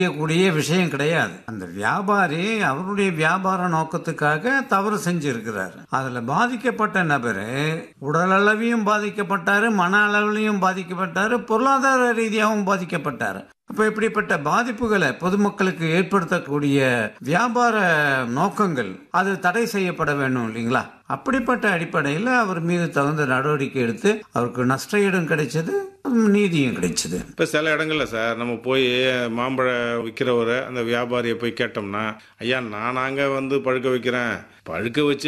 செய்யக்கூடிய விஷயம் கிடையாது அந்த வியாபாரி அவருடைய வியாபார நோக்கத்துக்காக தவறு செஞ்சிருக்கிறார் அதுல பாதிக்கப்பட்ட நபரு உடல் அளவிலும் பாதிக்கப்பட்டாரு மன அளவிலையும் பாதிக்கப்பட்டாரு பொருளாதார ரீதியாகவும் பாதிக்கப்பட்டாரு அப்ப இப்படிப்பட்ட பாதிப்புகளை பொதுமக்களுக்கு ஏற்படுத்தக்கூடிய வியாபார நோக்கங்கள் அது தடை செய்யப்பட வேண்டும் இல்லைங்களா அப்படிப்பட்ட அடிப்படையில் அவர் மீது தகுந்த நடவடிக்கை எடுத்து அவருக்கு நஷ்டஈடும் கிடைச்சது நீதியும் கிடைச்சது இப்போ சில இடங்கள்ல சார் நம்ம போய் மாம்பழம் விற்கிறவரை அந்த வியாபாரியை போய் கேட்டோம்னா ஐயா நான் நாங்க வந்து பழுக்க வைக்கிறேன் பழுக்க வச்சு